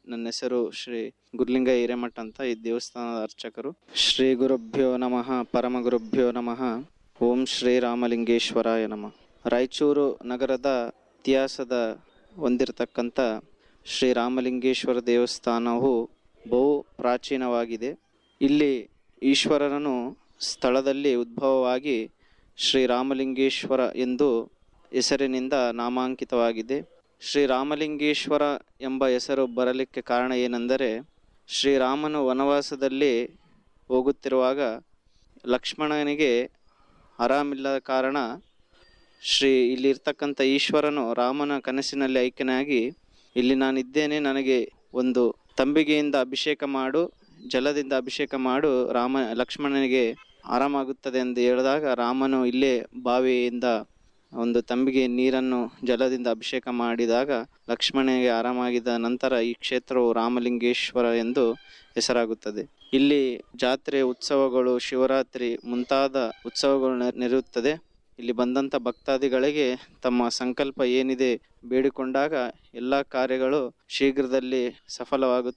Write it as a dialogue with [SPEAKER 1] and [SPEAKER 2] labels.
[SPEAKER 1] ನನ್ನ ಹೆಸರು ಶ್ರೀ ಗುರ್ಲಿಂಗ ಹಿರೇಮಠ ಅಂತ ಈ ದೇವಸ್ಥಾನದ ಅರ್ಚಕರು ಶ್ರೀ ಗುರುಭ್ಯೋ ನಮಃ ಪರಮ ಗುರುಭ್ಯೋ ನಮಃ ಓಂ ಶ್ರೀ ರಾಮಲಿಂಗೇಶ್ವರಾಯ ನಮಃ ರಾಯಚೂರು ನಗರದ ಇತಿಹಾಸದ ಹೊಂದಿರತಕ್ಕಂಥ ಶ್ರೀ ರಾಮಲಿಂಗೇಶ್ವರ ದೇವಸ್ಥಾನವು ಬಹು ಪ್ರಾಚೀನವಾಗಿದೆ ಇಲ್ಲಿ ಈಶ್ವರನನು ಸ್ಥಳದಲ್ಲಿ ಉದ್ಭವವಾಗಿ ಶ್ರೀ ರಾಮಲಿಂಗೇಶ್ವರ ಎಂದು ಹೆಸರಿನಿಂದ ನಾಮಾಂಕಿತವಾಗಿದೆ ಶ್ರೀ ರಾಮಲಿಂಗೇಶ್ವರ ಎಂಬ ಹೆಸರು ಬರಲಿಕ್ಕೆ ಕಾರಣ ಏನೆಂದರೆ ಶ್ರೀರಾಮನು ವನವಾಸದಲ್ಲಿ ಹೋಗುತ್ತಿರುವಾಗ ಲಕ್ಷ್ಮಣನಿಗೆ ಆರಾಮಿಲ್ಲದ ಕಾರಣ ಶ್ರೀ ಇಲ್ಲಿರ್ತಕ್ಕಂಥ ಈಶ್ವರನು ರಾಮನ ಕನಸಿನಲ್ಲಿ ಐಕ್ಯನಾಗಿ ಇಲ್ಲಿ ನಾನಿದ್ದೇನೆ ನನಗೆ ಒಂದು ತಂಬಿಗೆಯಿಂದ ಅಭಿಷೇಕ ಮಾಡು ಜಲದಿಂದ ಅಭಿಷೇಕ ಮಾಡು ರಾಮ ಲಕ್ಷ್ಮಣನಿಗೆ ಆರಾಮಾಗುತ್ತದೆ ಎಂದು ಹೇಳಿದಾಗ ರಾಮನು ಇಲ್ಲೇ ಬಾವಿಯಿಂದ ಒಂದು ತಂಬಿಗೆ ನೀರನ್ನು ಜಲದಿಂದ ಅಭಿಷೇಕ ಮಾಡಿದಾಗ ಲಕ್ಷ್ಮಣನಿಗೆ ಆರಾಮಾಗಿದ್ದ ನಂತರ ಈ ಕ್ಷೇತ್ರವು ರಾಮಲಿಂಗೇಶ್ವರ ಎಂದು ಹೆಸರಾಗುತ್ತದೆ ಇಲ್ಲಿ ಜಾತ್ರೆ ಉತ್ಸವಗಳು ಶಿವರಾತ್ರಿ ಮುಂತಾದ ಉತ್ಸವಗಳು ನೆ- ನೆರೆಯುತ್ತದೆ ಇಲ್ಲಿ ಬಂದಂಥ ಭಕ್ತಾದಿಗಳಿಗೆ ತಮ್ಮ ಸಂಕಲ್ಪ ಏನಿದೆ ಬೇಡಿಕೊಂಡಾಗ ಎಲ್ಲ ಕಾರ್ಯಗಳು ಶೀಘ್ರದಲ್ಲಿ ಸಫಲವಾಗುತ್ತದೆ